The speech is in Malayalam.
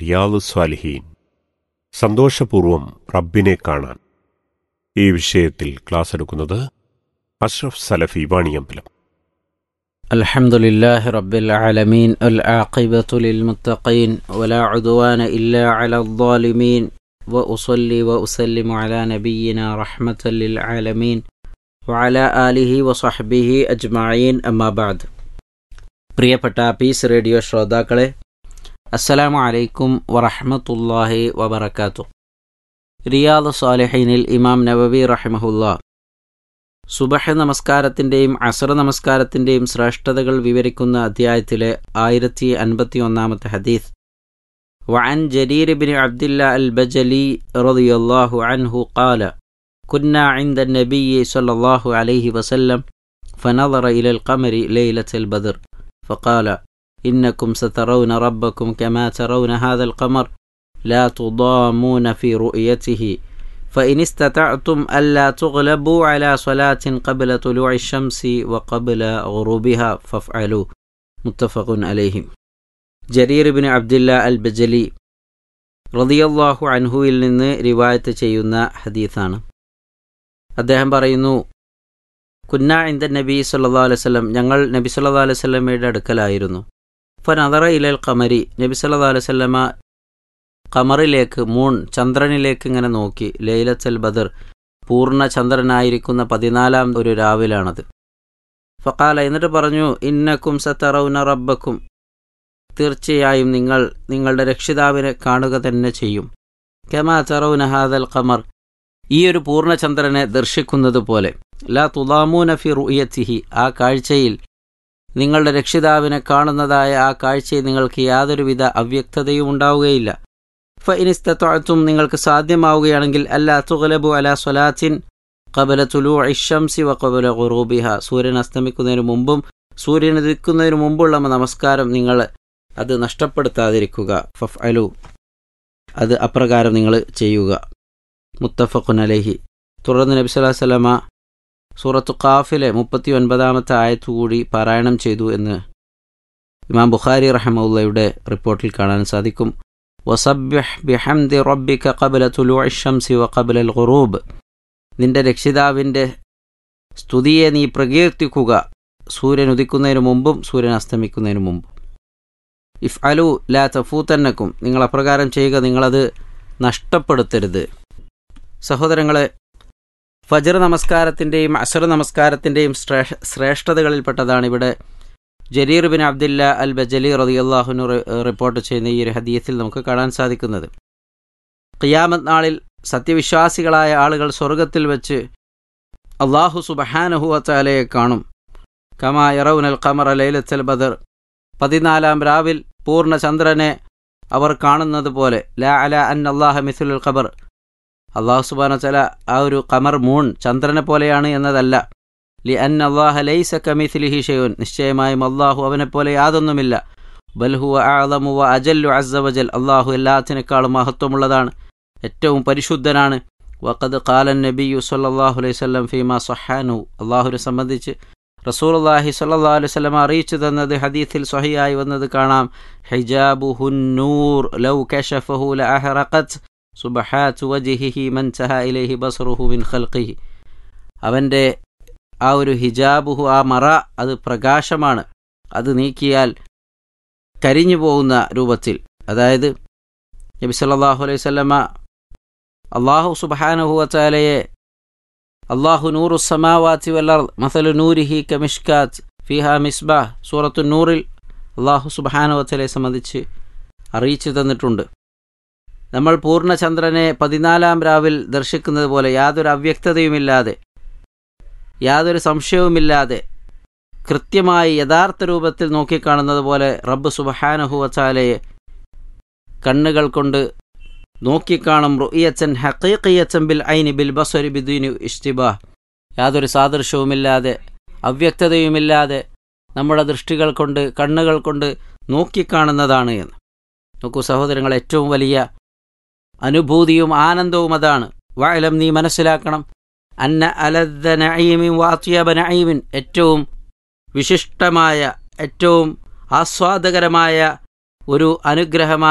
റിയാദു സ്വാലിഹീൻ സന്തോഷപൂർവം റബ്ബിനെ കാണാൻ ഈ വിഷയത്തിൽ ക്ലാസ് എടുക്കുന്നത് അഷ്റഫ് സലഫി വാണിയമ്പലം الحمد لله رب العالمين العاقبة للمتقين ولا عدوان إلا على الظالمين وأصلي وأسلم على نبينا رحمة للعالمين وعلى آله وصحبه أجمعين أما بعد പ്രിയപ്പെട്ട പീസ് റേഡിയോ ശ്രോതാക്കളെ അസ്സലാമു അലൈക്കും വറഹ്മത്തുള്ളാഹി വബറകാതുഹു റിയാദ് സാലിഹീനിൽ ഇമാം നവവി റഹിമഹുല്ല സുബഹ നമസ്കാരത്തിൻ്റെയും അസർ നമസ്കാരത്തിൻ്റെയും ശ്രേഷ്ഠതകൾ വിവരിക്കുന്ന അധ്യായത്തിലെ ആയിരത്തി അൻപത്തി ഒന്നാമത്തെ ഹദീസ് وعن جرير بن عبد الله البجلي رضي الله عنه قال كنا عند النبي صلى الله عليه وسلم فنظر إلى القمر ليلة البدر فقال إنكم سترون ربكم كما ترون هذا القمر لا تضامون في رؤيته فإن استطعتم ألا تغلبوا على صلاة قبل طلوع الشمس وقبل غروبها فافعلوا متفق عليه Jarir bin Abdullah al Bajali റതിയല്ലാഹു അൻഹുവിൽ നിന്ന് റിവായത്ത് ചെയ്യുന്ന ഹദീസാണ് അദ്ദേഹം പറയുന്നു കുന്ന ഇന്ദ നബി സല്ലാ അലൈവല്ലം ഞങ്ങൾ നബി സല്ലാ അലൈഹി സ്വലമയുടെ അടുക്കലായിരുന്നു ഫനദറ ഇലൽ ഖമരി നബി സല്ലാ അലൈഹി സ്വലമ ഖമറിലേക്ക് മൂൺ ചന്ദ്രനിലേക്ക് ഇങ്ങനെ നോക്കി ലൈലത്തൽ ബദർ പൂർണ്ണ ചന്ദ്രനായിരിക്കുന്ന പതിനാലാം ഒരു രാവിലാണത് ഫക്കാല എന്നിട്ട് പറഞ്ഞു ഇന്നക്കും സത്തറൗന റബ്ബക്കും തീർച്ചയായും നിങ്ങൾ നിങ്ങളുടെ രക്ഷിതാവിനെ കാണുക തന്നെ ചെയ്യും കെമാ തറൗന ഹാദൽ ഖമർ ഈ ഒരു പൂർണ്ണചന്ദ്രനെ ദർശിക്കുന്നത് പോലെ ലാ തുലാമൂന ഫി റുയത്തിഹി ആ കാഴ്ചയിൽ നിങ്ങളുടെ രക്ഷിതാവിനെ കാണുന്നതായ ആ കാഴ്ചയിൽ നിങ്ങൾക്ക് യാതൊരുവിധ അവ്യക്തതയും ഉണ്ടാവുകയില്ല ഫഇനിസ്തത്വത്തും നിങ്ങൾക്ക് സാധ്യമാവുകയാണെങ്കിൽ അല്ലാ തുഗലബു അല സ്വലാത്തിൻ കബല തുലു ഇഷംസി വ കബല ഖുറൂബിഹ സൂര്യൻ അസ്തമിക്കുന്നതിന് മുമ്പും സൂര്യൻ ഉദിക്കുന്നതിന് മുമ്പുള്ള നമസ്കാരം നിങ്ങൾ അത് നഷ്ടപ്പെടുത്താതിരിക്കുക ഫഫ് അലു അത് അപ്രകാരം നിങ്ങൾ ചെയ്യുക മുത്തഫഖുൻ അലഹി തുടർന്ന് നബി സ്വലാഹു വല്ലമ സൂറത്തു ഖാഫിലെ മുപ്പത്തി ഒൻപതാമത്തെ ആയത്തുകൂടി പാരായണം ചെയ്തു എന്ന് ഇമാം ബുഖാരി റഹമുള്ളയുടെ റിപ്പോർട്ടിൽ കാണാൻ സാധിക്കും വസബ്യഹ് ബിഹംദി റബ്ബിക ഖബല തുലൂഇ ഷംസി വ ഖബല ഖുറൂബ് നിന്റെ രക്ഷിതാവിൻ്റെ സ്തുതിയെ നീ പ്രകീർത്തിക്കുക സൂര്യൻ ഉദിക്കുന്നതിന് മുമ്പും സൂര്യൻ അസ്തമിക്കുന്നതിന് മുമ്പും ഇഫ് അലു ലാ തഫൂത്തന്നക്കും നിങ്ങൾ അപ്രകാരം ചെയ്യുക നിങ്ങളത് നഷ്ടപ്പെടുത്തരുത് സഹോദരങ്ങളെ ഫജർ നമസ്കാരത്തിൻ്റെയും അസർ നമസ്കാരത്തിൻ്റെയും ശ്രേഷ്ഠതകളിൽപ്പെട്ടതാണ് ഇവിടെ Jarir bin Abdullah al Bajali റതിയല്ലാഹുനു റിപ്പോർട്ട് ചെയ്യുന്ന ഈ ഒരു ഹദീയത്തിൽ നമുക്ക് കാണാൻ സാധിക്കുന്നത് ഖിയാമത്ത് നാളിൽ സത്യവിശ്വാസികളായ ആളുകൾ സ്വർഗത്തിൽ വെച്ച് അള്ളാഹു സുബഹാനഹുവച്ചാലയെ കാണും കമാ യറൌനൽ ഖമർ ലൈലത്തൽ ബദർ പതിനാലാം രാവിൽ പൂർണ്ണ ചന്ദ്രനെ അവർ കാണുന്നത് പോലെ ലാ അല അൻ അള്ളാഹ മിസുൽ ഖബർ അള്ളാഹു സുബാന ചല ആ ഒരു ഖമർ മൂൺ ചന്ദ്രനെ പോലെയാണ് എന്നതല്ല ലി അൻ അള്ളാഹ ലൈസ കമിഥിലിഹി ഷെയ്ൻ നിശ്ചയമായും അള്ളാഹു അവനെപ്പോലെ യാതൊന്നുമില്ല ബൽഹുവ ആളമു വ അജല്ലു അസവജൽ അള്ളാഹു എല്ലാത്തിനേക്കാളും മഹത്വമുള്ളതാണ് ഏറ്റവും പരിശുദ്ധനാണ് വഖദ് ഖാലൻ നബിയു സല്ലാഹു അലൈഹി സ്വല്ലം ഫീമ സഹാനു അള്ളാഹുവിനെ സംബന്ധിച്ച് റസൂലുള്ളാഹി സ്വല്ലല്ലാഹു അലൈഹി വസല്ലം അറിയിച്ചു തന്നത് ഹദീസിൽ സ്വഹിയായി വന്നത് കാണാം ഹിജാബുഹുൻ നൂർ ലൗ കശഫഹു ലഅഹറഖത് സുബഹാത്ത് വജ്ഹിഹി മൻ തഹ ഇലൈഹി ബസ്റുഹു മിൻ ഖൽഖിഹി അവൻ്റെ ആ ഒരു ഹിജാബുഹു ആ മറ അത് പ്രകാശമാണ് അത് നീക്കിയാൽ കരിഞ്ഞു പോകുന്ന രൂപത്തിൽ അതായത് നബി സല്ലല്ലാഹു അലൈഹി വസല്ലമ അള്ളാഹു സുബ്ഹാനഹു വതആലയെ അള്ളാഹു നൂറു സമാവാത്തി വല്ലർ മസലു നൂരിഹി കമിഷ്കാത്ത് ഫിഹ മിസ്ബാഹ് സൂറത്തു നൂറിൽ അള്ളാഹു സുബാനുവത്തലെ സംബന്ധിച്ച് അറിയിച്ചു തന്നിട്ടുണ്ട് നമ്മൾ പൂർണ്ണചന്ദ്രനെ പതിനാലാം രാവിൽ ദർശിക്കുന്നത് പോലെ യാതൊരു അവ്യക്തതയുമില്ലാതെ യാതൊരു സംശയവുമില്ലാതെ കൃത്യമായി യഥാർത്ഥ രൂപത്തിൽ നോക്കിക്കാണുന്നത് പോലെ റബ്ബ് സുബഹാനഹു വച്ചാലയെ കണ്ണുകൾ കൊണ്ട് നോക്കിക്കാണും റുഇയച്ചൻ ഹക്കീഖിയച്ചൻ ബിൽ ഐനി ബിൽ ബസ്വരി ബിദ്വീനി ഇഷ്തിബാഹ് യാതൊരു സാദൃശ്യവുമില്ലാതെ അവ്യക്തതയുമില്ലാതെ നമ്മുടെ ദൃഷ്ടികൾ കൊണ്ട് കണ്ണുകൾ കൊണ്ട് നോക്കിക്കാണുന്നതാണ് എന്ന് നോക്കൂ സഹോദരങ്ങൾ ഏറ്റവും വലിയ അനുഭൂതിയും ആനന്ദവും അതാണ് വായലം നീ മനസ്സിലാക്കണം അന്ന അലദ്ദ നഈമിൻ വാത്യബ നഈമിൻ ഏറ്റവും വിശിഷ്ടമായ ഏറ്റവും ആസ്വാദകരമായ ഒരു അനുഗ്രഹമായ